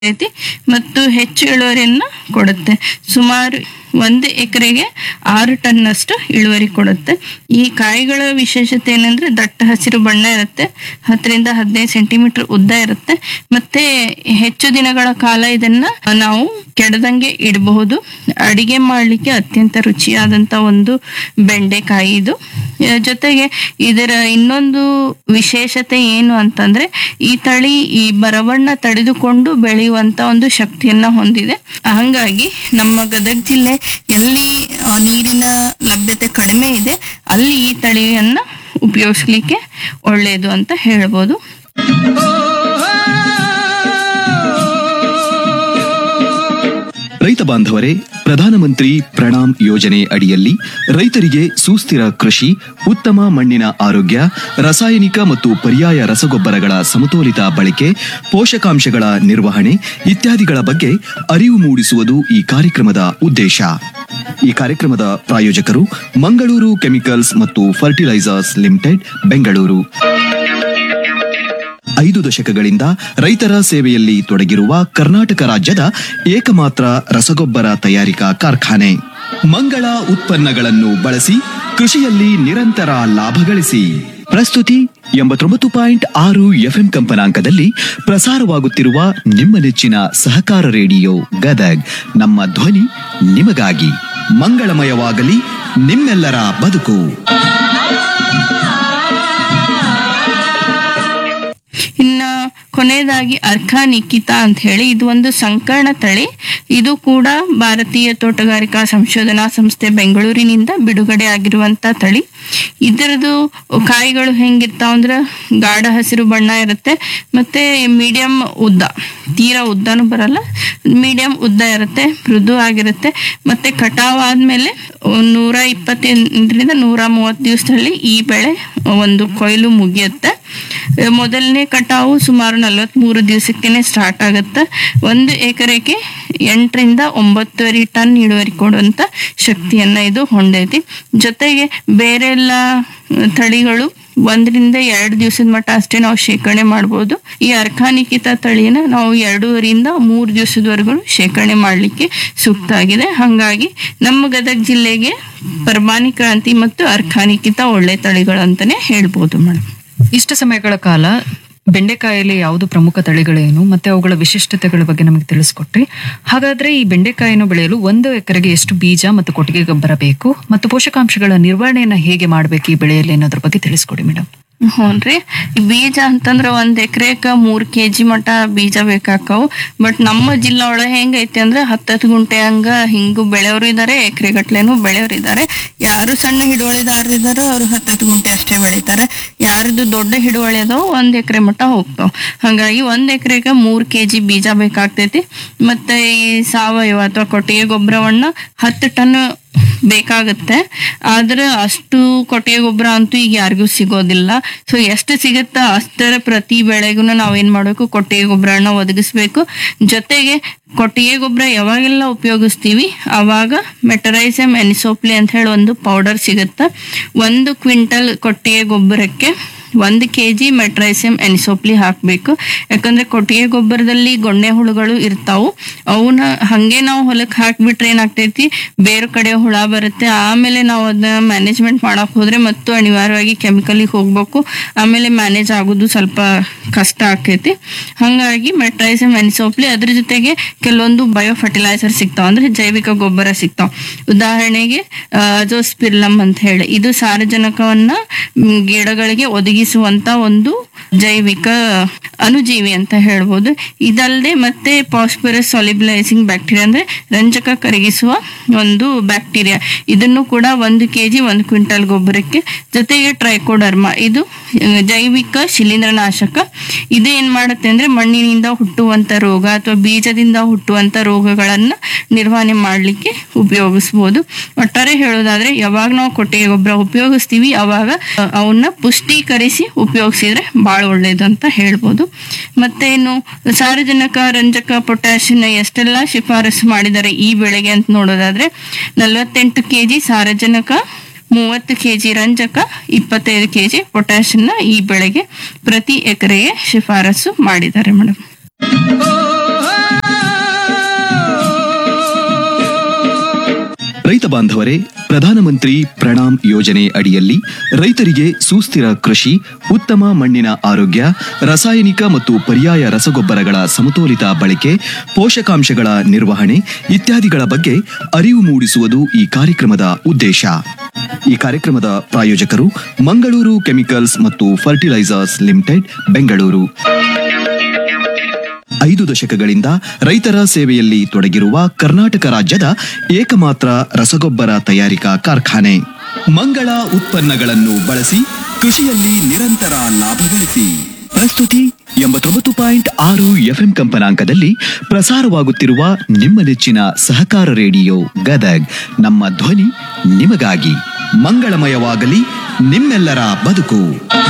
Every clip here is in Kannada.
ಐತಿ ಮತ್ತು ಹೆಚ್ಚು ಇಳುವರಿಯನ್ನು ಕೊಡುತ್ತೆ ಸುಮಾರು ಒಂದು ಎಕರೆಗೆ ಆರು ಟನ್ನಷ್ಟು ಇಳುವರಿ ಕೊಡುತ್ತೆ ಈ ಕಾಯಿಗಳ ವಿಶೇಷತೆ ಏನಂದ್ರೆ ದಟ್ಟ ಹಸಿರು ಬಣ್ಣ ಇರುತ್ತೆ ಹತ್ತರಿಂದ ಹದಿನೈದು ಸೆಂಟಿಮೀಟರ್ ಉದ್ದ ಇರುತ್ತೆ ಮತ್ತೆ ಹೆಚ್ಚು ದಿನಗಳ ಕಾಲ ಇದನ್ನ ನಾವು ಕೆಡದಂಗೆ ಇಡಬಹುದು ಅಡಿಗೆ ಮಾಡಲಿಕ್ಕೆ ಅತ್ಯಂತ ರುಚಿಯಾದಂತ ಒಂದು ಬೆಂಡೆಕಾಯಿ ಇದು ಆ, ಜೊತೆಗೆ ಇದರ ಇನ್ನೊಂದು ವಿಶೇಷತೆ ಏನು ಅಂತಂದ್ರೆ ಈ ತಳಿ ಈ ಬರವಣ್ಣ ತಡೆದುಕೊಂಡು ಬೆಳೆಯುವಂತ ಒಂದು ಶಕ್ತಿಯನ್ನ ಹೊಂದಿದೆ ಹಂಗಾಗಿ ನಮ್ಮ ಗದಗ ಜಿಲ್ಲೆ ಎಲ್ಲಿ ಆ, ನೀರಿನ ಲಭ್ಯತೆ ಕಡಿಮೆ ಇದೆ ಅಲ್ಲಿ ಈ ತಳಿಯನ್ನ ಉಪಯೋಗಿಸ್ಲಿಕ್ಕೆ ಒಳ್ಳೆಯದು ಅಂತ ಹೇಳ್ಬೋದು ರೈತ ಬಾಂಧವರೇ ಪ್ರಧಾನಮಂತ್ರಿ ಪ್ರಣಾಮ್ ಯೋಜನೆ ಅಡಿಯಲ್ಲಿ ರೈತರಿಗೆ ಸುಸ್ಥಿರ ಕೃಷಿ ಉತ್ತಮ ಮಣ್ಣಿನ ಆರೋಗ್ಯ ರಾಸಾಯನಿಕ ಮತ್ತು ಪರ್ಯಾಯ ರಸಗೊಬ್ಬರಗಳ ಸಮತೋಲಿತ ಬಳಕೆ ಪೋಷಕಾಂಶಗಳ ನಿರ್ವಹಣೆ ಇತ್ಯಾದಿಗಳ ಬಗ್ಗೆ ಅರಿವು ಮೂಡಿಸುವುದು ಈ ಕಾರ್ಯಕ್ರಮದ ಉದ್ದೇಶ ಈ ಕಾರ್ಯಕ್ರಮದ ಪ್ರಾಯೋಜಕರು ಮಂಗಳೂರು ಕೆಮಿಕಲ್ಸ್ ಮತ್ತು ಫರ್ಟಿಲೈಸರ್ಸ್ ಲಿಮಿಟೆಡ್ ಬೆಂಗಳೂರು ಐದು ದಶಕಗಳಿಂದ ರೈತರ ಸೇವೆಯಲ್ಲಿ ತೊಡಗಿರುವ ಕರ್ನಾಟಕ ರಾಜ್ಯದ ಏಕಮಾತ್ರ ರಸಗೊಬ್ಬರ ತಯಾರಿಕಾ ಕಾರ್ಖಾನೆ ಮಂಗಳ ಉತ್ಪನ್ನಗಳನ್ನು ಬಳಸಿ ಕೃಷಿಯಲ್ಲಿ ನಿರಂತರ ಲಾಭ ಗಳಿಸಿ ಪ್ರಸ್ತುತಿ ಎಂಬತ್ತೊಂಬತ್ತು ಪಾಯಿಂಟ್ ಆರು ಎಫ್ಎಂ ಕಂಪನಾಂಕದಲ್ಲಿ ಪ್ರಸಾರವಾಗುತ್ತಿರುವ ನಿಮ್ಮ ನೆಚ್ಚಿನ ಸಹಕಾರ ರೇಡಿಯೋ ಗದಗ್ ನಮ್ಮ ಧ್ವನಿ ನಿಮಗಾಗಿ ಮಂಗಳಮಯವಾಗಲಿ ನಿಮ್ಮೆಲ್ಲರ ಬದುಕು ಇನ್ನ ಕೊನೆಯದಾಗಿ ಅರ್ಕ ನಿಖಿತಾ ಅಂತ ಹೇಳಿ ಇದು ಒಂದು ಸಂಕರ್ಣ ತಳಿ ಇದು ಕೂಡ ಭಾರತೀಯ ತೋಟಗಾರಿಕಾ ಸಂಶೋಧನಾ ಸಂಸ್ಥೆ ಬೆಂಗಳೂರಿನಿಂದ ಬಿಡುಗಡೆ ಆಗಿರುವಂತ ತಳಿ ಇದರದು ಕಾಯಿಗಳು ಹೆಂಗಿರ್ತಾವ ಅಂದ್ರ ಗಾಢ ಹಸಿರು ಬಣ್ಣ ಇರುತ್ತೆ ಮತ್ತೆ ಮೀಡಿಯಂ ಉದ್ದ ತೀರಾ ಉದ್ದನೂ ಬರಲ್ಲ ಮೀಡಿಯಂ ಉದ್ದ ಇರುತ್ತೆ ಮೃದು ಆಗಿರುತ್ತೆ ಮತ್ತೆ ಕಟಾವ್ ಆದ್ಮೇಲೆ ನೂರ ಇಪ್ಪತ್ತೈದರಿಂದ ನೂರ ಮೂವತ್ತು ದಿವಸದಲ್ಲಿ ಈ ಬೆಳೆ ಒಂದು ಕೊಯ್ಲು ಮುಗಿಯುತ್ತೆ ಮೊದಲನೇ ಕಟಾವು ಸುಮಾರು ನಲವತ್ಮೂರು ದಿವಸಕ್ಕೇನೆ ಸ್ಟಾರ್ಟ್ ಆಗುತ್ತೆ ಒಂದು ಎಕರೆಗೆ ಎಂಟರಿಂದ ಒಂಬತ್ತುವರೆ ಟನ್ ಇಳುವರಿ ಕೊಡುವಂತ ಶಕ್ತಿಯನ್ನ ಇದು ಹೊಂದೈತಿ ಜೊತೆಗೆ ಬೇರೆ ಎಲ್ಲ ತಳಿಗಳು ಒಂದರಿಂದ ಎರಡು ದಿವಸದ ಮಟ್ಟ ಅಷ್ಟೇ ನಾವು ಶೇಖರಣೆ ಮಾಡ್ಬೋದು ಈ ಅರ್ಕಾನಿಕಿತ ತಳಿನ ನಾವು ಎರಡೂವರಿಂದ ಮೂರು ದಿವಸದವರೆಗೂ ಶೇಖರಣೆ ಮಾಡಲಿಕ್ಕೆ ಸೂಕ್ತ ಆಗಿದೆ ಹಾಗಾಗಿ ನಮ್ಮ ಗದಗ ಜಿಲ್ಲೆಗೆ ಪರ್ಬಾನಿ ಕ್ರಾಂತಿ ಮತ್ತು ಅರ್ಕಾನಿಕಿತ ಒಳ್ಳೆ ತಳಿಗಳು ಅಂತಾನೆ ಹೇಳ್ಬೋದು ಮೇಡಮ್ ಇಷ್ಟ ಸಮಯಗಳ ಕಾಲ ಬೆಂಡೆಕಾಯಲ್ಲಿ ಯಾವುದು ಪ್ರಮುಖ ತಳಿಗಳೇನು ಮತ್ತೆ ಅವುಗಳ ವಿಶಿಷ್ಟತೆಗಳ ಬಗ್ಗೆ ನಮಗೆ ತಿಳಿಸ್ಕೊಟ್ರಿ ಹಾಗಾದ್ರೆ ಈ ಬೆಂಡೆಕಾಯಿಯನ್ನು ಬೆಳೆಯಲು ಒಂದು ಎಕರೆಗೆ ಎಷ್ಟು ಬೀಜ ಮತ್ತು ಕೊಟ್ಟಿಗೆ ಗೊಬ್ಬರ ಬೇಕು ಮತ್ತು ಪೋಷಕಾಂಶಗಳ ನಿರ್ವಹಣೆಯನ್ನ ಹೇಗೆ ಮಾಡಬೇಕು ಈ ಬೆಳೆಯಲ್ಲಿ ಅನ್ನೋದ್ರ ಬಗ್ಗೆ ತಿಳಿಸ್ಕೊಡಿ ಮೇಡಮ್ ಹ್ಞೂನ್ರಿ ಈ ಬೀಜ ಅಂತಂದ್ರ ಒಂದ್ ಎಕರೆಕ ಮೂರ್ ಕೆ ಜಿ ಮಟ ಬೀಜ ಬೇಕಾಕವು ಬಟ್ ನಮ್ಮ ಜಿಲ್ಲಾ ಒಳಗೆ ಹೆಂಗೈತಿ ಅಂದ್ರೆ ಹತ್ತತ್ತು ಗುಂಟೆ ಹಂಗ ಹಿಂಗು ಬೆಳೆಯವರು ಇದಾರೆ ಎಕರೆ ಗಟ್ಲೆನು ಬೆಳೆಯವರು ಇದಾರೆ ಯಾರು ಸಣ್ಣ ಹಿಡುವಳಿದಾರರು ಇದಾರೆ ಅವ್ರು ಹತ್ತತ್ತು ಗುಂಟೆ ಅಷ್ಟೇ ಬೆಳಿತಾರೆ ಯಾರದು ದೊಡ್ಡ ಹಿಡುವಳಿ ಅದಾವ ಒಂದ್ ಎಕರೆ ಮಟ ಹೋಗ್ತಾವ ಹಂಗಾಗಿ ಒಂದ್ ಎಕರೆಗೆ ಮೂರ್ ಕೆ ಜಿ ಬೀಜ ಬೇಕಾಗ್ತೈತಿ ಮತ್ತೆ ಈ ಸಾವಯವ ಅಥವಾ ಕೊಟ್ಟಿಗೆ ಗೊಬ್ಬರವನ್ನ ಹತ್ತು ಟನ್ ಬೇಕಾಗುತ್ತೆ ಆದ್ರೆ ಅಷ್ಟು ಕೊಟ್ಟಿಗೆ ಗೊಬ್ಬರ ಅಂತೂ ಈಗ ಯಾರಿಗೂ ಸಿಗೋದಿಲ್ಲ ಸೊ ಎಷ್ಟು ಸಿಗುತ್ತಾ ಅಷ್ಟರ ಪ್ರತಿ ಬೆಳೆಗೂ ನಾವೇನ್ ಮಾಡ್ಬೇಕು ಕೊಟ್ಟಿಗೆ ಗೊಬ್ಬರನ ಒದಗಿಸ್ಬೇಕು ಜೊತೆಗೆ ಕೊಟ್ಟಿಗೆ ಗೊಬ್ಬರ ಯಾವಾಗೆಲ್ಲ ಉಪಯೋಗಿಸ್ತೀವಿ ಅವಾಗ ಮೆಟರೈಸಮ್ ಎನಿಸೋಪ್ಲಿ ಅಂತ ಹೇಳಿ ಒಂದು ಪೌಡರ್ ಸಿಗುತ್ತೆ ಒಂದು ಕ್ವಿಂಟಲ್ ಕೊಟ್ಟಿಗೆ ಗೊಬ್ಬರಕ್ಕೆ ಒಂದು ಕೆ ಜಿ ಮೆಟ್ರೈಸಿಯಂ ಎನಿಸೋಪ್ಲಿ ಹಾಕಬೇಕು ಯಾಕಂದ್ರೆ ಕೊಟ್ಟಿಗೆ ಗೊಬ್ಬರದಲ್ಲಿ ಗೊಣ್ಣೆ ಹುಳುಗಳು ಇರ್ತಾವು ಅವನ್ನ ಹಂಗೆ ನಾವು ಹೊಲಕ್ಕೆ ಹಾಕ್ಬಿಟ್ರೆ ಏನಾಗ್ತೈತಿ ಬೇರೆ ಕಡೆ ಹುಳ ಬರುತ್ತೆ ಆಮೇಲೆ ನಾವು ಅದನ್ನ ಮ್ಯಾನೇಜ್ಮೆಂಟ್ ಮಾಡಕ್ ಹೋದ್ರೆ ಮತ್ತು ಅನಿವಾರ್ಯವಾಗಿ ಕೆಮಿಕಲಿಗೆ ಹೋಗ್ಬೇಕು ಆಮೇಲೆ ಮ್ಯಾನೇಜ್ ಆಗೋದು ಸ್ವಲ್ಪ ಕಷ್ಟ ಆಕೈತಿ ಹಂಗಾಗಿ ಮೆಟ್ರೈಸಿಯಂ ಎನಿಸೋಪ್ಲಿ ಅದ್ರ ಜೊತೆಗೆ ಕೆಲವೊಂದು ಬಯೋ ಫರ್ಟಿಲೈಸರ್ ಸಿಗ್ತಾವ ಅಂದ್ರೆ ಜೈವಿಕ ಗೊಬ್ಬರ ಸಿಗ್ತಾವ ಉದಾಹರಣೆಗೆ ಅಜೋಸ್ಪಿರ್ಲಮ್ ಅಂತ ಹೇಳಿ ಇದು ಸಾರಜನಕವನ್ನ ಮ್, ಗಿಡಗಳಿಗೆ ಒದಗಿಸುವಂತ ಒಂದು ಜೈವಿಕ ಅನುಜೀವಿ ಅಂತ ಹೇಳ್ಬೋದು ಇದಲ್ಲದೆ ಮತ್ತೆ ಪಾಸ್ಪರಸ್ ಸಾಲಿಬ್ಲೈಸಿಂಗ್ ಬ್ಯಾಕ್ಟೀರಿಯಾ ಅಂದ್ರೆ ರಂಜಕ ಕರಗಿಸುವ ಒಂದು ಬ್ಯಾಕ್ಟೀರಿಯಾ ಇದನ್ನು ಕೂಡ ಒಂದು ಕೆಜಿ ಒಂದು ಕ್ವಿಂಟಲ್ ಗೊಬ್ಬರಕ್ಕೆ ಜೊತೆಗೆ ಟ್ರೈಕೋಡರ್ಮ ಇದು ಆ, ಜೈವಿಕ ಶಿಲೀಂಧ್ರನಾಶಕ ಇದು ಏನ್ ಮಾಡುತ್ತೆ ಅಂದ್ರೆ ಮಣ್ಣಿನಿಂದ ಹುಟ್ಟುವಂತ ರೋಗ ಅಥವಾ ಬೀಜದಿಂದ ಹುಟ್ಟುವಂತ ರೋಗಗಳನ್ನ ನಿರ್ವಹಣೆ ಮಾಡ್ಲಿಕ್ಕೆ ಉಪಯೋಗಿಸ್ಬೋದು ಒಟ್ಟಾರೆ ಹೇಳೋದಾದ್ರೆ ಯಾವಾಗ ನಾವು ಕೊಟ್ಟಿಗೆ ಗೊಬ್ಬರ ಉಪಯೋಗಿಸ್ತೀವಿ ಅವಾಗ ಆ, ಅವನ್ನ ಪುಷ್ಟೀಕರಿಸಿ ಉಪಯೋಗಿಸಿದ್ರೆ ಬಹಳ ಒಳ್ಳೇದು ಅಂತ ಹೇಳ್ಬೋದು ಮತ್ತೆ ಇನ್ನು ಸಾರಜನಕ ರಂಜಕ ಪೊಟ್ಯಾಷಿಯಂ ಎಷ್ಟೆಲ್ಲ ಶಿಫಾರಸು ಮಾಡಿದ್ದಾರೆ ಈ ಬೆಳೆಗೆ ಅಂತ ನೋಡೋದಾದ್ರೆ ನಲವತ್ತೆಂಟು ಕೆಜಿ ಸಾರಜನಕ ಮೂವತ್ತು ಕೆಜಿ ರಂಜಕ ಇಪ್ಪತ್ತೈದು ಕೆಜಿ ಪೊಟ್ಯಾಷಿಯಂನ ಈ ಬೆಳೆಗೆ ಪ್ರತಿ ಎಕರೆಗೆ ಶಿಫಾರಸು ಮಾಡಿದ್ದಾರೆ ಮೇಡಮ್ ಬಾಂಧವರೇ ಪ್ರಧಾನಮಂತ್ರಿ ಪ್ರಣಾಮ್ ಯೋಜನೆ ಅಡಿಯಲ್ಲಿ ರೈತರಿಗೆ ಸುಸ್ಥಿರ ಕೃಷಿ ಉತ್ತಮ ಮಣ್ಣಿನ ಆರೋಗ್ಯ ರಾಸಾಯನಿಕ ಮತ್ತು ಪರ್ಯಾಯ ರಸಗೊಬ್ಬರಗಳ ಸಮತೋಲಿತ ಬಳಕೆ ಪೋಷಕಾಂಶಗಳ ನಿರ್ವಹಣೆ ಇತ್ಯಾದಿಗಳ ಬಗ್ಗೆ ಅರಿವು ಮೂಡಿಸುವುದು ಈ ಕಾರ್ಯಕ್ರಮದ ಉದ್ದೇಶ ಈ ಕಾರ್ಯಕ್ರಮದ ಪ್ರಾಯೋಜಕರು ಮಂಗಳೂರು ಕೆಮಿಕಲ್ಸ್ ಮತ್ತು ಫರ್ಟಿಲೈಸರ್ಸ್ ಲಿಮಿಟೆಡ್ ಬೆಂಗಳೂರು ಐದು ದಶಕಗಳಿಂದ ರೈತರ ಸೇವೆಯಲ್ಲಿ ತೊಡಗಿರುವ ಕರ್ನಾಟಕ ರಾಜ್ಯದ ಏಕಮಾತ್ರ ರಸಗೊಬ್ಬರ ತಯಾರಿಕಾ ಕಾರ್ಖಾನೆ ಮಂಗಳ ಉತ್ಪನ್ನಗಳನ್ನು ಬಳಸಿ ಕೃಷಿಯಲ್ಲಿ ನಿರಂತರ ಲಾಭ ಗಳಿಸಿ ಪ್ರಸ್ತುತಿ ಎಂಬತ್ತೊಂಬತ್ತು ಪಾಯಿಂಟ್ ಆರು ಎಫ್ಎಂ ಕಂಪನಾಂಕದಲ್ಲಿ ಪ್ರಸಾರವಾಗುತ್ತಿರುವ ನಿಮ್ಮ ನೆಚ್ಚಿನ ಸಹಕಾರ ರೇಡಿಯೋ ಗದಗ್ ನಮ್ಮ ಧ್ವನಿ ನಿಮಗಾಗಿ ಮಂಗಳಮಯವಾಗಲಿ ನಿಮ್ಮೆಲ್ಲರ ಬದುಕು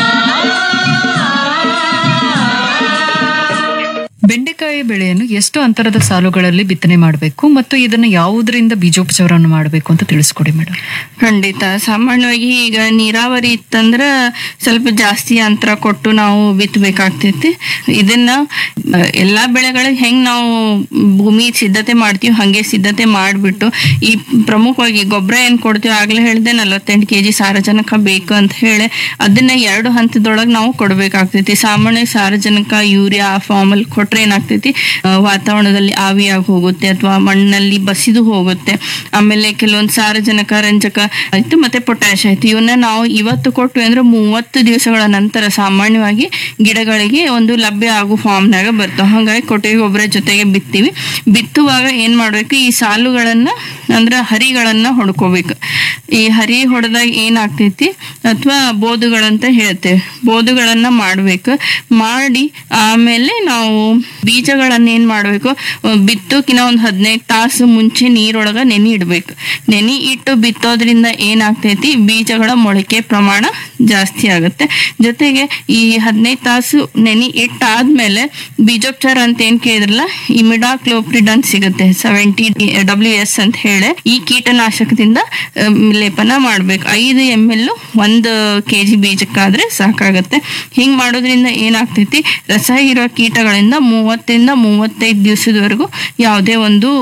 ಬೆಂಡೆಕಾಯಿ ಬೆಳೆಯನ್ನು ಎಷ್ಟು ಅಂತರದ ಸಾಲುಗಳಲ್ಲಿ ಬಿತ್ತನೆ ಮಾಡಬೇಕು ಮತ್ತು ಇದನ್ನು ಯಾವುದರಿಂದ ಬೀಜೋಪಚಾರವನ್ನು ಮಾಡಬೇಕು ಅಂತ ತಿಳಿಸ್ಕೊಡಿ ಮೇಡಮ್ ಖಂಡಿತ ಸಾಮಾನ್ಯವಾಗಿ ಈಗ ನೀರಾವರಿ ಇತ್ತಂದ್ರ ಸ್ವಲ್ಪ ಜಾಸ್ತಿ ಅಂತರ ಕೊಟ್ಟು ನಾವು ಬಿತ್ತಬೇಕಾಗ್ತೈತಿ ಇದನ್ನ ಆ, ಎಲ್ಲಾ ಬೆಳೆಗಳಿಗೆ ಹೆಂಗ್ ನಾವು ಭೂಮಿ ಸಿದ್ಧತೆ ಮಾಡ್ತೀವಿ ಹಂಗೆ ಸಿದ್ಧತೆ ಮಾಡಿಬಿಟ್ಟು ಈ ಪ್ರಮುಖವಾಗಿ ಗೊಬ್ಬರ ಏನ್ ಕೊಡ್ತೀವಿ ಆಗ್ಲೇ ಹೇಳಿದೆ ನಲವತ್ತೆಂಟು ಕೆ ಜಿ ಸಾರಜನಕ ಬೇಕು ಅಂತ ಹೇಳಿ ಅದನ್ನ ಎರಡು ಹಂತದೊಳಗೆ ನಾವು ಕೊಡ್ಬೇಕಾಗ್ತೈತಿ ಸಾಮಾನ್ಯ ಸಾರಜನಕ ಯೂರಿಯಾ ಫಾರ್ಮಲ್ ಕೊಟ್ರೆ ಏನಾಗ್ತೈತಿ ಆ, ವಾತಾವರಣದಲ್ಲಿ ಆವಿಯಾಗಿ ಹೋಗುತ್ತೆ ಅಥವಾ ಮಣ್ಣಲ್ಲಿ ಬಸಿದು ಹೋಗುತ್ತೆ ಆಮೇಲೆ ಕೆಲವೊಂದು ಸಾರಜನಕ ರಂಜಕ ಆಯ್ತು ಮತ್ತೆ ಪೊಟ್ಯಾಶ್ ಆಯ್ತು ಇವನ್ನ ನಾವು ಇವತ್ತು ಕೊಟ್ಟು ಅಂದ್ರೆ ಮೂವತ್ತು ದಿವಸಗಳ ನಂತರ ಸಾಮಾನ್ಯವಾಗಿ ಗಿಡಗಳಿಗೆ ಒಂದು ಲಭ್ಯ ಆಗೋ ಫಾರ್ಮ್ನಾಗ ಬರ್ತಾವ ಹಾಗಾಗಿ ಕೊಟ್ಟಿಗೆ ಗೊಬ್ಬರ ಜೊತೆಗೆ ಬಿತ್ತೀವಿ ಬಿತ್ತುವಾಗ ಏನ್ ಮಾಡ್ಬೇಕು ಈ ಸಾಲುಗಳನ್ನ ಅಂದ್ರೆ ಹರಿಗಳನ್ನ ಹೊಡ್ಕೋಬೇಕು ಈ ಹರಿ ಹೊಡೆದಾಗ ಏನಾಗ್ತೈತಿ ಅಥವಾ ಬೋದುಗಳಂತ ಹೇಳ್ತೇವೆ ಬೋದುಗಳನ್ನ ಮಾಡ್ಬೇಕು ಮಾಡಿ ಆಮೇಲೆ ನಾವು ಬೀಜಗಳನ್ನ ಏನ್ ಮಾಡ್ಬೇಕು ಅಹ್ ಬಿತ್ತೋಕಿನ ಒಂದು ಹದಿನೈದು ತಾಸು ಮುಂಚೆ ನೀರೊಳಗ ನೆನೆ ಇಡ್ಬೇಕು ನೆನೆ ಇಟ್ಟು ಬಿತ್ತೋದ್ರಿಂದ ಏನಾಗ್ತೈತಿ ಬೀಜಗಳ ಮೊಳಕೆ ಪ್ರಮಾಣ ಜಾಸ್ತಿ ಆಗುತ್ತೆ ಜೊತೆಗೆ ಈ ಹದಿನೈದು ತಾಸು ನೆನೆ ಇಟ್ಟಾದ್ಮೇಲೆ ಬೀಜೋಪಚಾರ ಅಂತ ಏನ್ ಕೇಳಿದ್ರಲ್ಲ ಇಮಿಡಾಕ್ಲೋಪ್ರಿಡನ್ ಸಿಗುತ್ತೆ ಸೆವೆಂಟಿ ಡಬ್ಲ್ಯೂ ಎಸ್ ಅಂತ ಹೇಳಿ ಈ ಕೀಟನಾಶಕದಿಂದ ಅಹ್, ಲೇಪನ ಮಾಡ್ಬೇಕು ಐದು ಎಮ್ ಎಲ್ ಒಂದು ಕೆ ಜಿ ಬೀಜಕ್ಕಾದ್ರೆ ಸಾಕಾಗತ್ತೆ ಹಿಂಗ್ ಮಾಡೋದ್ರಿಂದ ಏನಾಗ್ತೈತಿ ರಸ ಇರೋ ಕೀಟಗಳಿಂದ ಮೂವತ್ತರಿಂದ ಮೂವತ್ತೈದು ದಿವಸದವರೆಗೂ ಯಾವುದೇ ಒಂದು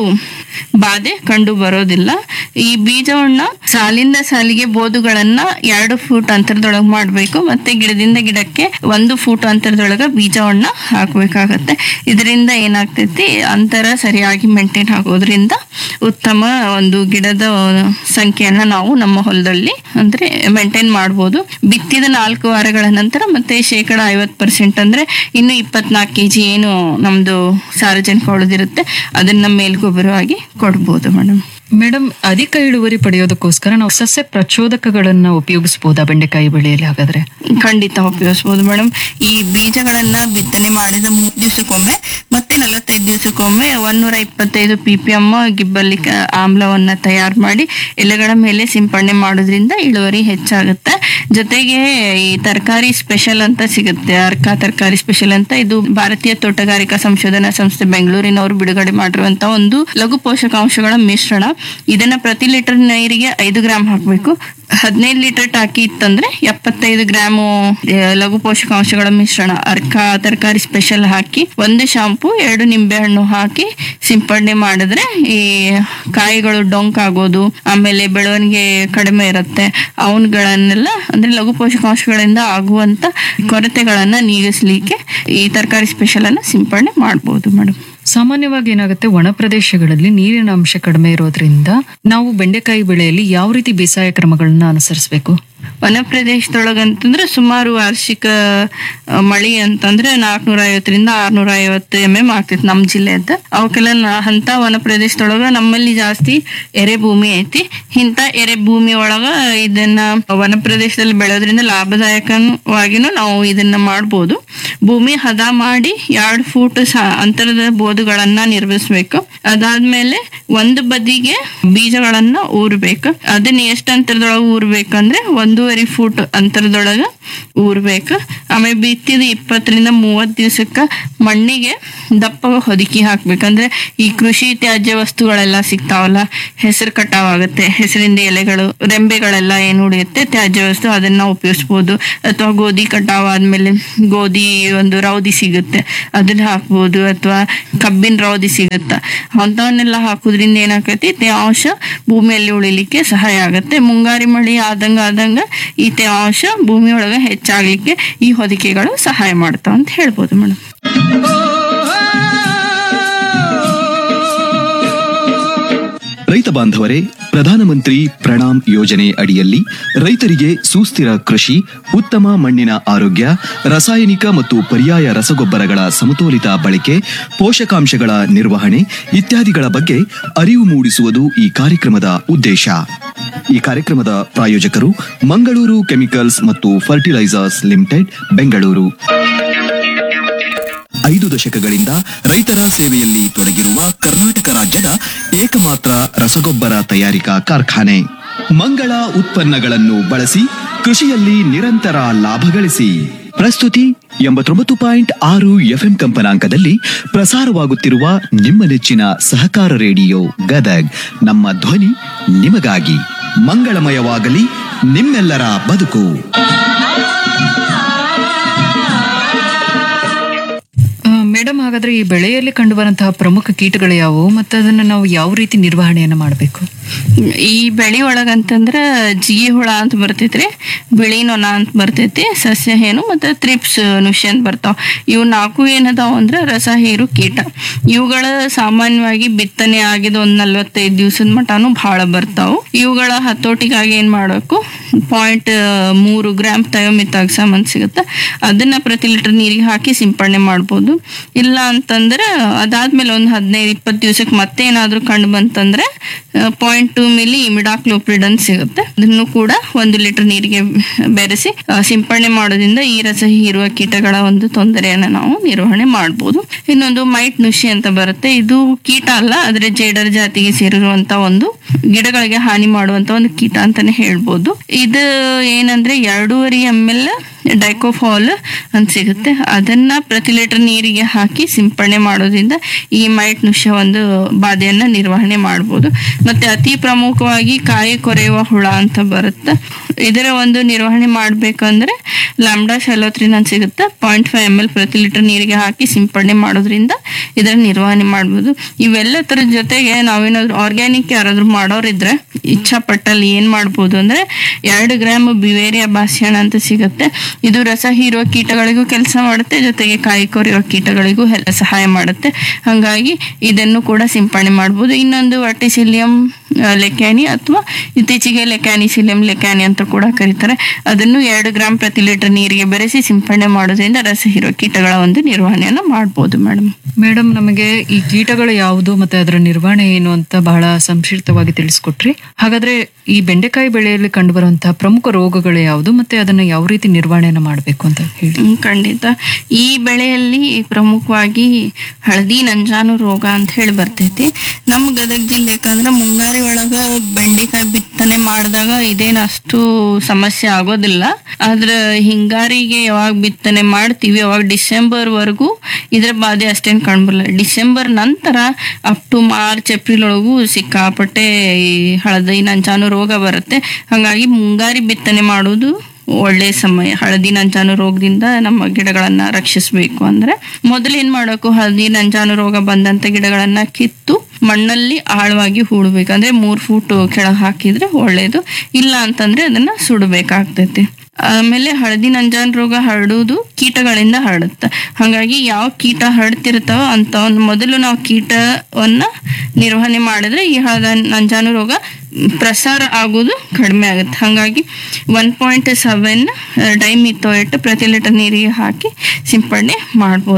ಬಾಧೆ ಕಂಡು ಬರೋದಿಲ್ಲ ಈ ಬೀಜವನ್ನ ಸಾಲಿಂದ ಸಾಲಿಗೆ ಬೋದುಗಳನ್ನ ಎರಡು ಫೂಟ್ ಅಂತರದೊಳಗೆ ಮಾಡಬೇಕು ಮತ್ತೆ ಗಿಡದಿಂದ ಗಿಡಕ್ಕೆ ಒಂದು ಫೂಟ್ ಅಂತರದೊಳಗೆ ಬೀಜವನ್ನ ಹಾಕಬೇಕಾಗತ್ತೆ ಇದರಿಂದ ಏನಾಗ್ತೈತಿ ಅಂತರ ಸರಿಯಾಗಿ ಮೇಂಟೈನ್ ಆಗೋದ್ರಿಂದ ಉತ್ತಮ ಒಂದು ಗಿಡದ ಸಂಖ್ಯೆಯನ್ನ ನಾವು ನಮ್ಮ ಹೊಲದಲ್ಲಿ ಅಂದ್ರೆ ಮೇಂಟೈನ್ ಮಾಡ್ಬೋದು ಬಿತ್ತಿದ ನಾಲ್ಕು ವಾರಗಳ ನಂತರ ಮತ್ತೆ ಶೇಕಡ ಐವತ್ ಪರ್ಸೆಂಟ್ ಅಂದ್ರೆ ಇನ್ನು ಇಪ್ಪತ್ನಾಲ್ಕು ಕೆಜಿ ಏನು ನಮ್ದು ಸಾರಜನಕ ಉಳಿದಿರುತ್ತೆ ಅದನ್ನ ಮೇಲ್ಗೊಬ್ಬರವಾಗಿ ಕೊಡ್ಬೋದು ಮೇಡಮ್ ಮೇಡಮ್ ಅಧಿಕ ಇಳುವರಿ ಪಡೆಯೋದಕ್ಕೋಸ್ಕರ ನಾವು ಸಸ್ಯ ಪ್ರಚೋದಕಗಳನ್ನ ಉಪಯೋಗಿಸಬಹುದಾ ಬೆಂಡೆಕಾಯಿ ಬೆಳೆಯಲ್ಲಿ ಹಾಗಾದ್ರೆ ಖಂಡಿತ ಉಪಯೋಗಿಸ್ಬೋದು ಮೇಡಮ್ ಈ ಬೀಜಗಳನ್ನ ಬಿತ್ತನೆ ಮಾಡಿದ ಮೂರು ದಿವಸಕ್ಕೊಮ್ಮೆ ಮತ್ತೆ ನಲವತ್ತೈದು ದಿವಸಕ್ಕೊಮ್ಮೆ ಒಂದೂರ ಇಪ್ಪತ್ತೈದು ಪಿ ಪಿ ಎಮ್ ಗಿಬ್ಬಲ್ಲಿಕ ಆಮ್ಲವನ್ನ ತಯಾರು ಮಾಡಿ ಎಲೆಗಳ ಮೇಲೆ ಸಿಂಪಡಣೆ ಮಾಡೋದ್ರಿಂದ ಇಳುವರಿ ಹೆಚ್ಚಾಗುತ್ತೆ ಜೊತೆಗೆ ಈ ತರಕಾರಿ ಸ್ಪೆಷಲ್ ಅಂತ ಸಿಗುತ್ತೆ ಅರ್ಕ ತರಕಾರಿ ಸ್ಪೆಷಲ್ ಅಂತ ಇದು ಭಾರತೀಯ ತೋಟಗಾರಿಕಾ ಸಂಶೋಧನಾ ಸಂಸ್ಥೆ ಬೆಂಗಳೂರಿನವರು ಬಿಡುಗಡೆ ಮಾಡಿರುವಂತ ಒಂದು ಲಘು ಪೋಷಕಾಂಶಗಳ ಮಿಶ್ರಣ ಇದನ್ನ ಪ್ರತಿ ಲೀಟರ್ ನೀರಿಗೆ ಐದು ಗ್ರಾಮ್ ಹಾಕಬೇಕು ಹದಿನೈದು ಲೀಟರ್ ಟಾಕಿ ಇತ್ತಂದ್ರೆ ಎಪ್ಪತ್ತೈದು ಗ್ರಾಮು ಆ, ಲಘು ಪೋಷಕಾಂಶಗಳ ಮಿಶ್ರಣ ಅರ್ಕ ತರಕಾರಿ ಸ್ಪೆಷಲ್ ಹಾಕಿ ಒಂದು ಶಾಂಪು ಎರಡು ನಿಂಬೆಹಣ್ಣು ಹಾಕಿ ಸಿಂಪಡಣೆ ಮಾಡಿದ್ರೆ ಈ ಕಾಯಿಗಳು ಡೊಂಕ್ ಆಗೋದು ಆಮೇಲೆ ಬೆಳವಣಿಗೆ ಕಡಿಮೆ ಇರುತ್ತೆ ಅವನ್ಗಳನ್ನೆಲ್ಲ ಅಂದ್ರೆ ಲಘು ಪೋಷಕಾಂಶಗಳಿಂದ ಆಗುವಂತ ಕೊರತೆಗಳನ್ನ ನೀಗಿಸ್ಲಿಕ್ಕೆ ಈ ತರಕಾರಿ ಸ್ಪೆಷಲ್ ಅನ್ನ ಸಿಂಪಡಣೆ ಮಾಡ್ಬೋದು ಮೇಡಮ್ ಸಾಮಾನ್ಯವಾಗಿ ಏನಾಗುತ್ತೆ ಒಣ ಪ್ರದೇಶಗಳಲ್ಲಿ ನೀರಿನ ಅಂಶ ಕಡಿಮೆ ಇರೋದ್ರಿಂದ ನಾವು ಬೆಂಡೆಕಾಯಿ ಬೆಳೆಯಲ್ಲಿ ಯಾವ ರೀತಿ ಬೇಸಾಯ ಕ್ರಮಗಳನ್ನ ಅನುಸರಿಸಬೇಕು ವನ ಪ್ರದೇಶದೊಳಗಂತಂದ್ರೆ ಸುಮಾರು ವಾರ್ಷಿಕ ಆ, ಮಳಿ ಅಂತಂದ್ರೆ ನಾಲ್ಕನೂರ ಐವತ್ತರಿಂದ ಆರ್ನೂರ ಐವತ್ತು ಎಮ್ ಎಂ ಆಗ್ತೈತಿ ನಮ್ಮ ಜಿಲ್ಲೆಯದ್ದು ಅವಕ್ಕೆಲ್ಲ ನ- ಅಂತ ವನ ಪ್ರದೇಶದೊಳಗ ನಮ್ಮಲ್ಲಿ ಜಾಸ್ತಿ ಎರೆ ಭೂಮಿ ಐತಿ ಇಂಥ ಎರೆ ಭೂಮಿ ಒಳಗ ಇದನ್ನ ವನ ಪ್ರದೇಶದಲ್ಲಿ ಬೆಳೆಯೋದ್ರಿಂದ ಲಾಭದಾಯಕವಾಗಿನೂ ನಾವು ಇದನ್ನ ಮಾಡ್ಬೋದು ಭೂಮಿ ಹದ ಮಾಡಿ ಎರಡು ಫೂಟ್ ಸ- ಅಂತರದ ಬೋದುಗಳನ್ನ ನಿರ್ಮಿಸ್ಬೇಕು ಅದಾದ್ಮೇಲೆ ಒಂದು ಬದಿಗೆ ಬೀಜಗಳನ್ನ ಊರ್ಬೇಕು ಅದನ್ನ ಎಷ್ಟು ಅಂತರದೊಳಗೆ ಊರ್ಬೇಕಂದ್ರೆ ಒಂದು ಒಂದೂವರೆ ಫೂಟ್ ಅಂತರದೊಳಗ ಊರ್ಬೇಕು ಆಮೇಲೆ ಬಿತ್ತಿದ ಇಪ್ಪತ್ತರಿಂದ ಮೂವತ್ತು ದಿವಸಕ್ಕೆ ಮಣ್ಣಿಗೆ ದಪ್ಪ ಹೊದಿಕೆ ಹಾಕ್ಬೇಕಂದ್ರೆ ಈ ಕೃಷಿ ತ್ಯಾಜ್ಯ ವಸ್ತುಗಳೆಲ್ಲ ಸಿಗ್ತಾವಲ್ಲ ಹೆಸರು ಕಟಾವಾಗುತ್ತೆ ಹೆಸರಿಂದ ಎಲೆಗಳು ರೆಂಬೆಗಳೆಲ್ಲ ಏನು ಉಳಿಯುತ್ತೆ ತ್ಯಾಜ್ಯ ವಸ್ತು ಅದನ್ನ ಉಪಯೋಗಿಸ್ಬೋದು ಅಥವಾ ಗೋಧಿ ಕಟಾವ್ ಆದ್ಮೇಲೆ ಗೋಧಿ ಒಂದು ರೌದಿ ಸಿಗುತ್ತೆ ಅದನ್ನ ಹಾಕ್ಬೋದು ಅಥವಾ ಕಬ್ಬಿನ ರೌದಿ ಸಿಗುತ್ತೆ ಅಂಥವನ್ನೆಲ್ಲ ಹಾಕೋದ್ರಿಂದ ಏನಾಕೈತಿ ತೇವಾಂಶ ಭೂಮಿಯಲ್ಲಿ ಉಳಿಲಿಕ್ಕೆ ಸಹಾಯ ಆಗುತ್ತೆ ಮುಂಗಾರಿ ಮಳೆ ಆದಂಗ ಆದಂಗ ಈ ತೇವಾಂಶ ಭೂಮಿ ಒಳಗೆ ಹೆಚ್ಚಾಗ್ಲಿಕ್ಕೆ ಈ ಹೊದಿಕೆಗಳು ಸಹಾಯ ಮಾಡ್ತಾವ ಅಂತ ಹೇಳ್ಬೋದು ಮೇಡಮ್ ರೈತ ಬಾಂಧವರೇ ಪ್ರಧಾನಮಂತ್ರಿ ಪ್ರಣಾಮ್ ಯೋಜನೆ ಅಡಿಯಲ್ಲಿ ರೈತರಿಗೆ ಸುಸ್ಥಿರ ಕೃಷಿ ಉತ್ತಮ ಮಣ್ಣಿನ ಆರೋಗ್ಯ ರಾಸಾಯನಿಕ ಮತ್ತು ಪರ್ಯಾಯ ರಸಗೊಬ್ಬರಗಳ ಸಮತೋಲಿತ ಬಳಕೆ ಪೋಷಕಾಂಶಗಳ ನಿರ್ವಹಣೆ ಇತ್ಯಾದಿಗಳ ಬಗ್ಗೆ ಅರಿವು ಮೂಡಿಸುವುದು ಈ ಕಾರ್ಯಕ್ರಮದ ಉದ್ದೇಶ ಈ ಕಾರ್ಯಕ್ರಮದ ಪ್ರಾಯೋಜಕರು ಮಂಗಳೂರು ಕೆಮಿಕಲ್ಸ್ ಮತ್ತು ಫರ್ಟಿಲೈಸರ್ಸ್ ಲಿಮಿಟೆಡ್ ಬೆಂಗಳೂರು ಐದು ದಶಕಗಳಿಂದ ರೈತರ ಸೇವೆಯಲ್ಲಿ ತೊಡಗಿರುವ ಕರ್ನಾಟಕ ರಾಜ್ಯದ ಏಕಮಾತ್ರ ರಸಗೊಬ್ಬರ ತಯಾರಿಕಾ ಕಾರ್ಖಾನೆ ಮಂಗಳ ಉತ್ಪನ್ನಗಳನ್ನು ಬಳಸಿ ಕೃಷಿಯಲ್ಲಿ ನಿರಂತರ ಲಾಭ ಗಳಿಸಿ ಪ್ರಸ್ತುತಿ ಎಂಬತ್ತೊಂಬತ್ತು ಪಾಯಿಂಟ್ ಆರು ಎಫ್ಎಂ ಕಂಪನಾಂಕದಲ್ಲಿ ಪ್ರಸಾರವಾಗುತ್ತಿರುವ ನಿಮ್ಮ ನೆಚ್ಚಿನ ಸಹಕಾರ ರೇಡಿಯೋ ಗದಗ್ ನಮ್ಮ ಧ್ವನಿ ನಿಮಗಾಗಿ ಮಂಗಳಮಯವಾಗಲಿ ನಿಮ್ಮೆಲ್ಲರ ಬದುಕು ಮೇಡಮ್ ಹಾಗಾದ್ರೆ ಈ ಬೆಳೆಯಲ್ಲಿ ಕಂಡುಬರುವಂತಹ ಪ್ರಮುಖ ಕೀಟಗಳು ಯಾವುವು ಮತ್ತು ಅದನ್ನು ನಾವು ಯಾವ ರೀತಿ ನಿರ್ವಹಣೆಯನ್ನು ಮಾಡಬೇಕು ಈ ಬೆಳಿ ಒಳಗಂತಂದ್ರ ಜಿಗಿ ಹುಳ ಅಂತ ಬರ್ತೈತ್ರಿ ಬಿಳಿ ನೊಣ ಅಂತ ಬರ್ತೈತಿ ಸಸ್ಯ ಹೇನು ಮತ್ತೆ ತ್ರಿಪ್ಸ್ ನುಷಿ ಅಂತ ಬರ್ತಾವ ಇವು ನಾಲ್ಕು ಏನದಾವ ಅಂದ್ರ ರಸ ಹೀರು ಕೀಟ ಇವುಗಳ ಸಾಮಾನ್ಯವಾಗಿ ಬಿತ್ತನೆ ಆಗಿದ ಒಂದ್ ನಲ್ವತ್ತೈದು ದಿವಸದ ಮಟಾನು ಬಹಳ ಬರ್ತಾವು ಇವುಗಳ ಹತೋಟಿಗಾಗಿ ಏನ್ ಮಾಡಬೇಕು ಪಾಯಿಂಟ್ ಮೂರು ಗ್ರಾಮ್ ಥಯೋಮಿತಾಕ್ಸಮ್ ಅಂತ ಸಿಗುತ್ತೆ ಅದನ್ನ ಪ್ರತಿ ಲೀಟರ್ ನೀರಿಗೆ ಹಾಕಿ ಸಿಂಪಡಣೆ ಮಾಡ್ಬೋದು ಇಲ್ಲ ಅಂತಂದ್ರೆ ಅದಾದ್ಮೇಲೆ ಒಂದು ಹದಿನೈದು ಇಪ್ಪತ್ತು ದಿವಸಕ್ಕೆ ಮತ್ತೆ ಏನಾದ್ರೂ ಕಂಡು ಬಂತಂದ್ರೆ ಪಾಯಿಂಟ್ ಟೂ ಮಿಲಿ ಇಮಿಡಾಕ್ಲೋಪ್ರಿಡ್ ಅಂತ ಸಿಗುತ್ತೆ ಅದನ್ನು ಕೂಡ ಒಂದು ಲೀಟರ್ ನೀರಿಗೆ ಬೆರೆಸಿ ಆ, ಸಿಂಪಡಣೆ ಮಾಡೋದ್ರಿಂದ ಈ ರಸ ಹೀರುವ ಕೀಟಗಳ ಒಂದು ತೊಂದರೆಯನ್ನ ನಾವು ನಿರ್ವಹಣೆ ಮಾಡ್ಬೋದು ಇನ್ನೊಂದು ಮೈಟ್ ನುಷಿ ಅಂತ ಬರುತ್ತೆ ಇದು ಕೀಟ ಅಲ್ಲ ಆದ್ರೆ ಜೇಡರ್ ಜಾತಿಗೆ ಸೇರಿರುವಂತ ಒಂದು ಗಿಡಗಳಿಗೆ ಹಾನಿ ಮಾಡುವಂತ ಒಂದು ಕೀಟ ಅಂತಾನೆ ಹೇಳ್ಬೋದು ಇದು ಏನಂದ್ರೆ ಎರಡೂವರೆ ಎಮ್ ಎಲ್ ಡೈಕೋಫಾಲ್ ಅಂತ ಸಿಗುತ್ತೆ ಅದನ್ನ ಪ್ರತಿ ಲೀಟರ್ ನೀರಿಗೆ ಹಾಕಿ ಸಿಂಪಡಣೆ ಮಾಡೋದ್ರಿಂದ ಈ ಮೈಟ್ ನುಷ ಒಂದು ಬಾಧೆಯನ್ನ ನಿರ್ವಹಣೆ ಮಾಡ್ಬೋದು ಮತ್ತೆ ಅತಿ ಪ್ರಮುಖವಾಗಿ ಕಾಯಿ ಕೊರೆಯುವ ಹುಳ ಅಂತ ಬರುತ್ತೆ ಇದರ ಒಂದು ನಿರ್ವಹಣೆ ಮಾಡ್ಬೇಕಂದ್ರೆ ಲ್ಯಾಂಬ್ಡಾ ಶೆಲೋತ್ರಿನ್ ಅಂತ ಸಿಗುತ್ತೆ ಪಾಯಿಂಟ್ ಫೈವ್ ಎಮ್ ಎಲ್ ಪ್ರತಿ ಲೀಟರ್ ನೀರಿಗೆ ಹಾಕಿ ಸಿಂಪಡಣೆ ಮಾಡೋದ್ರಿಂದ ಇದರ ನಿರ್ವಹಣೆ ಮಾಡ್ಬೋದು ಇವೆಲ್ಲ ಥರದ ಜೊತೆಗೆ ನಾವೇನಾದ್ರು ಆರ್ಗ್ಯಾನಿಕ್ ಯಾರಾದ್ರೂ ಮಾಡೋರಿದ್ರೆ ಇಚ್ಛಾಪಟ್ಟಲ್ಲಿ ಏನ್ ಮಾಡ್ಬೋದು ಅಂದ್ರೆ ಎರಡು ಗ್ರಾಮ್ ಬಿವೇರಿಯಾ ಬಾಸ್ಯಾಣ ಅಂತ ಸಿಗುತ್ತೆ ಇದು ರಸ ಹೀರುವ ಕೀಟಗಳಿಗೂ ಕೆಲಸ ಮಾಡುತ್ತೆ ಜೊತೆಗೆ ಕಾಯಿ ಕೊರೆಯುವ ಕೀಟಗಳಿಗೂ ಹೆಲ್- ಸಹಾಯ ಮಾಡುತ್ತೆ ಹಾಗಾಗಿ ಇದನ್ನು ಕೂಡ ಸಿಂಪಡಣೆ ಮಾಡ್ಬೋದು ಇನ್ನೊಂದು ವರ್ಟಿಸಿಲಿಯಂ ಲೆಕ್ಯಾನಿ ಅಥವಾ ಇತ್ತೀಚೆಗೆ ಲೆಕ್ಯಾನಿಸಿಲಿಯಂ ಲೆಕ್ಯಾನಿ ಅಂತ ಕೂಡ ಕರೀತಾರೆ ಅದನ್ನು ಎರಡು ಗ್ರಾಮ್ ಪ್ರತಿ ಲೀಟರ್ ನೀರಿಗೆ ಬೆರೆಸಿ ಸಿಂಪಡಣೆ ಮಾಡೋದ್ರಿಂದ ರಸ ಹೀರುವ ಕೀಟಗಳ ಒಂದು ನಿರ್ವಹಣೆಯನ್ನು ಮಾಡ್ಬೋದು ಮೇಡಮ್ ಮೇಡಮ್ ನಮಗೆ ಈ ಕೀಟಗಳು ಯಾವುದು ಮತ್ತೆ ಅದರ ನಿರ್ವಹಣೆ ಏನು ಅಂತ ಬಹಳ ಸಂಕ್ಷಿಪ್ತವಾಗಿ ತಿಳಿಸ್ಕೊಟ್ರಿ ಹಾಗಾದ್ರೆ ಈ ಬೆಂಡೆಕಾಯಿ ಬೆಳೆಯಲ್ಲಿ ಕಂಡುಬರುವಂತಹ ಪ್ರಮುಖ ರೋಗಗಳು ಯಾವುದು ಮತ್ತೆ ಅದನ್ನ ಯಾವ ರೀತಿ ನಿರ್ವಹಣೆಯನ್ನು ಮಾಡಬೇಕು ಅಂತ ಹೇಳಿ ಹ್ಮ್, ಖಂಡಿತ ಈ ಬೆಳೆಯಲ್ಲಿ ಪ್ರಮುಖವಾಗಿ ಹಳದಿ ನಂಜಾನು ರೋಗ ಅಂತ ಹೇಳಿ ಬರ್ತೈತಿ ನಮ್ಮ ಗದಗ ಜಿಲ್ಲೆ ಯಾಕಂದ್ರೆ ಮುಂಗಾರಿ ಒಳಗ ಬೆಂಡೆಕಾಯಿ ಬಿತ್ತನೆ ಮಾಡಿದಾಗ ಇದೇನು ಅಷ್ಟು ಸಮಸ್ಯೆ ಆಗೋದಿಲ್ಲ ಆದ್ರೆ ಹಿಂಗಾರಿಗೆ ಯಾವಾಗ ಬಿತ್ತನೆ ಮಾಡ್ತೀವಿ ಅವಾಗ ಡಿಸೆಂಬರ್ ವರೆಗೂ ಇದ್ರ ಬಾಧೆ ಅಷ್ಟೇನು ಕಾಣ್ಬಲ್ಲ ಡಿಸೆಂಬರ್ ನಂತರ ಅಪ್ ಟು ಮಾರ್ಚ್ ಏಪ್ರಿಲ್ ಒಳಗೂ ಸಿಕ್ಕಾಪಟ್ಟೆ ಈ ಹಳದಿ ನಂಜಾನು ರೋಗ ಬರುತ್ತೆ ಹಾಗಾಗಿ ಮುಂಗಾರಿ ಬಿತ್ತನೆ ಮಾಡೋದು ಒಳ್ಳೆ ಸಮಯ ಹಳದಿ ನಂಜಾನು ರೋಗದಿಂದ ನಮ್ಮ ಗಿಡಗಳನ್ನ ರಕ್ಷಿಸಬೇಕು ಅಂದ್ರೆ ಮೊದಲು ಏನ್ ಮಾಡಬೇಕು ಹಳದಿ ನಂಜಾನು ರೋಗ ಬಂದಂತ ಗಿಡಗಳನ್ನ ಕಿತ್ತು ಮಣ್ಣಲ್ಲಿ ಆಳವಾಗಿ ಹೂಡ್ಬೇಕು ಅಂದ್ರೆ ಮೂರ್ ಫೂಟ್ ಕೆಳಗೆ ಹಾಕಿದ್ರೆ ಒಳ್ಳೇದು ಇಲ್ಲ ಅಂತಂದ್ರೆ ಅದನ್ನ ಸುಡಬೇಕಾಗ್ತೈತಿ ಆಮೇಲೆ ಹಳದಿ ನಂಜಾನು ರೋಗ ಹರಡುವುದು ಕೀಟಗಳಿಂದ ಹರಡುತ್ತೆ ಹಾಗಾಗಿ ಯಾವ ಕೀಟ ಹರಡ್ತಿರ್ತಾವ ಅಂತವನ್ನ ಮೊದಲು ನಾವು ಕೀಟವನ್ನ ನಿರ್ವಹಣೆ ಮಾಡಿದ್ರೆ ಈ ಹಳದ ನಂಜಾನು ರೋಗ ಪ್ರಸಾರ ಆಗೋದು ಕಡಿಮೆ ಆಗುತ್ತೆ ಹಾಗಾಗಿ ಒನ್ ಪಾಯಿಂಟ್ ಸೆವೆನ್ ಡೈಮಿಥೋಯೇಟ್ ಪ್ರತಿ ಲೀಟರ್ ನೀರಿಗೆ ಹಾಕಿ ಸಿಂಪಡಣೆ ಮಾಡ್ಬೋದು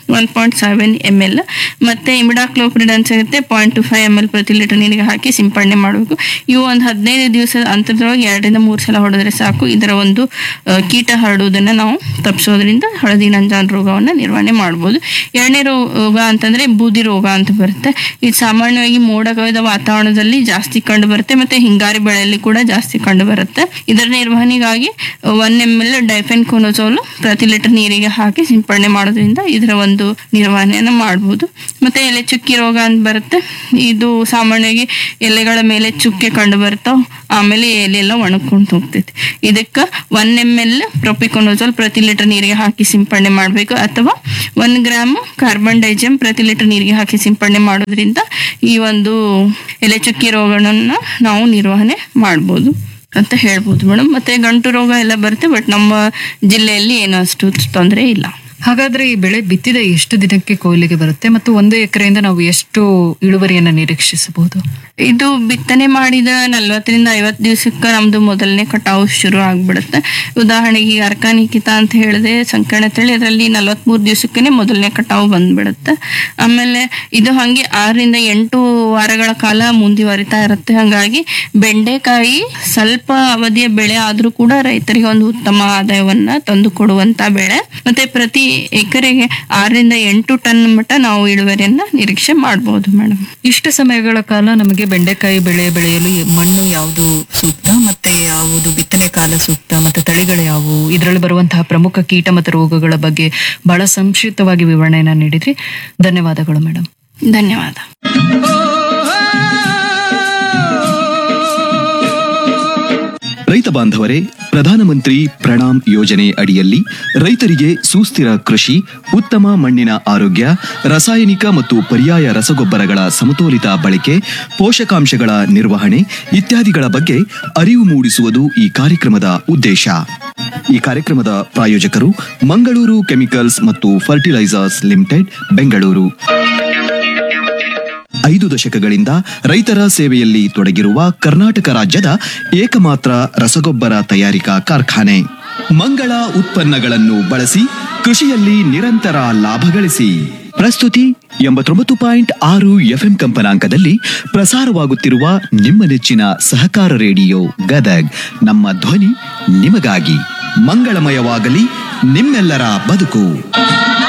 one point seven M L ಮತ್ತು ಇಮಿಡಾಕ್ಲೋಪ್ರಿಡ್ ಅಂತ ಸಿಗುತ್ತೆ point two five M L ಪ್ರತಿ ಲೀಟರ್ ನೀರಿಗೆ ಹಾಕಿ ಸಿಂಪಡಣೆ ಮಾಡಬೇಕು ಇವು ಒಂದು ಹದಿನೈದು ದಿವಸದ ಅಂತರದೊಳಗೆ ಎರಡರಿಂದ ಮೂರು ಸಲ ಹೊಡೆದ್ರೆ ಸಾಕು ಇದರ ಒಂದು ಆ, ಕೀಟ ಹರಡುವುದನ್ನು ನಾವು ತಪ್ಪಿಸೋದ್ರಿಂದ ಹಳದಿ ನಂಜಾನ್ ರೋಗವನ್ನು ನಿರ್ವಹಣೆ ಮಾಡ್ಬೋದು ಎರಡನೇ ರೋಗ ಅಂತಂದರೆ ಬೂದಿ ರೋಗ ಅಂತ ಬರುತ್ತೆ ಇದು ಸಾಮಾನ್ಯವಾಗಿ ಮೋಡ ಕವಿದ ವಾತಾವರಣದಲ್ಲಿ ಜಾಸ್ತಿ ಕಂಡು ಬರುತ್ತೆ ಮತ್ತು ಹಿಂಗಾರಿ ಬೆಳೆಯಲ್ಲಿ ಕೂಡ ಜಾಸ್ತಿ ಕಂಡು ಬರುತ್ತೆ ಇದರ ನಿರ್ವಹಣೆಗಾಗಿ one M L difenoconazole ಪ್ರತಿ ಲೀಟರ್ ನೀರಿಗೆ ಹಾಕಿ ಸಿಂಪಡಣೆ ಮಾಡೋದ್ರಿಂದ ಇದರ ಒಂದು ನಿರ್ವಹಣೆಯನ್ನು ಮಾಡ್ಬೋದು ಮತ್ತು ಎಲೆ ಚುಕ್ಕಿ ರೋಗ ಅಂತ ಬರುತ್ತೆ ಇದು ಸಾಮಾನ್ಯವಾಗಿ ಎಲೆಗಳ ಮೇಲೆ ಚುಕ್ಕೆ ಕಂಡು ಬರ್ತಾವ ಆಮೇಲೆ ಎಲೆ ಎಲ್ಲ ಒಣಗ್ಕೊಂಡು ಹೋಗ್ತೈತಿ ಇದಕ್ಕೆ ಒನ್ ಎಮ್ ಎಲ್ ಪ್ರೊಪಿಕೊನೋಸೋಲ್ ಪ್ರತಿ ಲೀಟರ್ ನೀರಿಗೆ ಹಾಕಿ ಸಿಂಪಡಣೆ ಮಾಡಬೇಕು ಅಥವಾ ಒನ್ ಗ್ರಾಮ್ ಕಾರ್ಬನ್ ಡೈಜಮ್ ಪ್ರತಿ ಲೀಟರ್ ನೀರಿಗೆ ಹಾಕಿ ಸಿಂಪಡಣೆ ಮಾಡೋದ್ರಿಂದ ಈ ಒಂದು ಎಲೆ ಚುಕ್ಕಿ ರೋಗಗಳನ್ನ ನಾವು ನಿರ್ವಹಣೆ ಮಾಡ್ಬೋದು ಅಂತ ಹೇಳ್ಬೋದು ಮೇಡಮ್ ಮತ್ತೆ ಗಂಟು ರೋಗ ಎಲ್ಲ ಬರುತ್ತೆ ಬಟ್ ನಮ್ಮ ಜಿಲ್ಲೆಯಲ್ಲಿ ಏನು ಅಷ್ಟು ತೊಂದರೆ ಇಲ್ಲ ಹಾಗಾದ್ರೆ ಈ ಬೆಳೆ ಬಿತ್ತಿದ ಎಷ್ಟು ದಿನಕ್ಕೆ ಕೊಯ್ಲಿಗೆ ಬರುತ್ತೆ ಮತ್ತು ಒಂದು ಎಕರೆಯಿಂದ ನಾವು ಎಷ್ಟು ಇಳುವರಿಯನ್ನ ನಿರೀಕ್ಷಿಸಬಹುದು ಇದು ಬಿತ್ತನೆ ಮಾಡಿದ ನಲ್ವತ್ತರಿಂದ ಐವತ್ತು ದಿವಸಕ್ಕೆ ನಮ್ದು ಮೊದಲನೇ ಕಟಾವು ಶುರು ಆಗ್ಬಿಡುತ್ತೆ ಉದಾಹರಣೆಗೆ ಈಗ ಅರ್ಕಾನಿಕಿತ ಅಂತ ಹೇಳಿದೆ ಸಂಕರಣ ತಳಿ ಅದರಲ್ಲಿ ನಲ್ವತ್ಮೂರು ದಿವಸಕ್ಕೆ ಮೊದಲನೇ ಕಟಾವು ಬಂದ್ಬಿಡುತ್ತೆ ಆಮೇಲೆ ಇದು ಹಾಗೆ ಆರರಿಂದ ಎಂಟು ವಾರಗಳ ಕಾಲ ಮುಂದುವರಿತಾ ಇರುತ್ತೆ ಹಾಗಾಗಿ ಬೆಂಡೆಕಾಯಿ ಸ್ವಲ್ಪ ಅವಧಿಯ ಬೆಳೆ ಆದ್ರೂ ಕೂಡ ರೈತರಿಗೆ ಒಂದು ಉತ್ತಮ ಆದಾಯವನ್ನ ತಂದು ಕೊಡುವಂತ ಬೆಳೆ ಮತ್ತೆ ಪ್ರತಿ ಎಕರೆಗೆ ಆರರಿಂದ ಎಂಟು ಟನ್ ಮಟ್ಟ ನಾವು ಇಳುವರಿಯನ್ನ ನಿರೀಕ್ಷೆ ಮಾಡಬಹುದು ಮೇಡಮ್ ಇಷ್ಟು ಸಮಯಗಳ ಕಾಲ ನಮಗೆ ಬೆಂಡೆಕಾಯಿ ಬೆಳೆ ಬೆಳೆಯಲು ಮಣ್ಣು ಯಾವುದು ಸೂಕ್ತ ಮತ್ತೆ ಯಾವುದು ಬಿತ್ತನೆ ಕಾಲ ಸೂಕ್ತ ಮತ್ತೆ ತಳಿಗಳು ಯಾವುವು ಇದರಲ್ಲಿ ಬರುವಂತಹ ಪ್ರಮುಖ ಕೀಟ ಮತ್ತು ರೋಗಗಳ ಬಗ್ಗೆ ಬಹಳ ಸಂಕ್ಷಿಪ್ತವಾಗಿ ವಿವರಣೆಯನ್ನ ನೀಡಿದ್ರಿ ಧನ್ಯವಾದಗಳು ಮೇಡಮ್ ಧನ್ಯವಾದ ರೈತ ಬಾಂಧವರೇ ಪ್ರಧಾನಮಂತ್ರಿ ಪ್ರಣಾಮ್ ಯೋಜನೆ ಅಡಿಯಲ್ಲಿ ರೈತರಿಗೆ ಸುಸ್ಥಿರ ಕೃಷಿ ಉತ್ತಮ ಮಣ್ಣಿನ ಆರೋಗ್ಯ ರಾಸಾಯನಿಕ ಮತ್ತು ಪರ್ಯಾಯ ರಸಗೊಬ್ಬರಗಳ ಸಮತೋಲಿತ ಬಳಕೆ ಪೋಷಕಾಂಶಗಳ ನಿರ್ವಹಣೆ ಇತ್ಯಾದಿಗಳ ಬಗ್ಗೆ ಅರಿವು ಮೂಡಿಸುವುದು ಈ ಕಾರ್ಯಕ್ರಮದ ಉದ್ದೇಶ ಈ ಕಾರ್ಯಕ್ರಮದ ಪ್ರಾಯೋಜಕರು ಮಂಗಳೂರು ಕೆಮಿಕಲ್ಸ್ ಮತ್ತು ಫರ್ಟಿಲೈಸರ್ಸ್ ಲಿಮಿಟೆಡ್ ಬೆಂಗಳೂರು ಐದು ದಶಕಗಳಿಂದ ರೈತರ ಸೇವೆಯಲ್ಲಿ ತೊಡಗಿರುವ ಕರ್ನಾಟಕ ರಾಜ್ಯದ ಏಕಮಾತ್ರ ರಸಗೊಬ್ಬರ ತಯಾರಿಕಾ ಕಾರ್ಖಾನೆ ಮಂಗಳ ಉತ್ಪನ್ನಗಳನ್ನು ಬಳಸಿ ಕೃಷಿಯಲ್ಲಿ ನಿರಂತರ ಲಾಭ ಗಳಿಸಿ ಪ್ರಸ್ತುತಿ ಎಂಬತ್ತೊಂಬತ್ತು ಪಾಯಿಂಟ್ ಆರು ಎಫ್ಎಂ ಕಂಪನಾಂಕದಲ್ಲಿ ಪ್ರಸಾರವಾಗುತ್ತಿರುವ ನಿಮ್ಮ ನೆಚ್ಚಿನ ಸಹಕಾರ ರೇಡಿಯೋ ಗದಗ್ ನಮ್ಮ ಧ್ವನಿ ನಿಮಗಾಗಿ ಮಂಗಳಮಯವಾಗಲಿ ನಿಮ್ಮೆಲ್ಲರ ಬದುಕು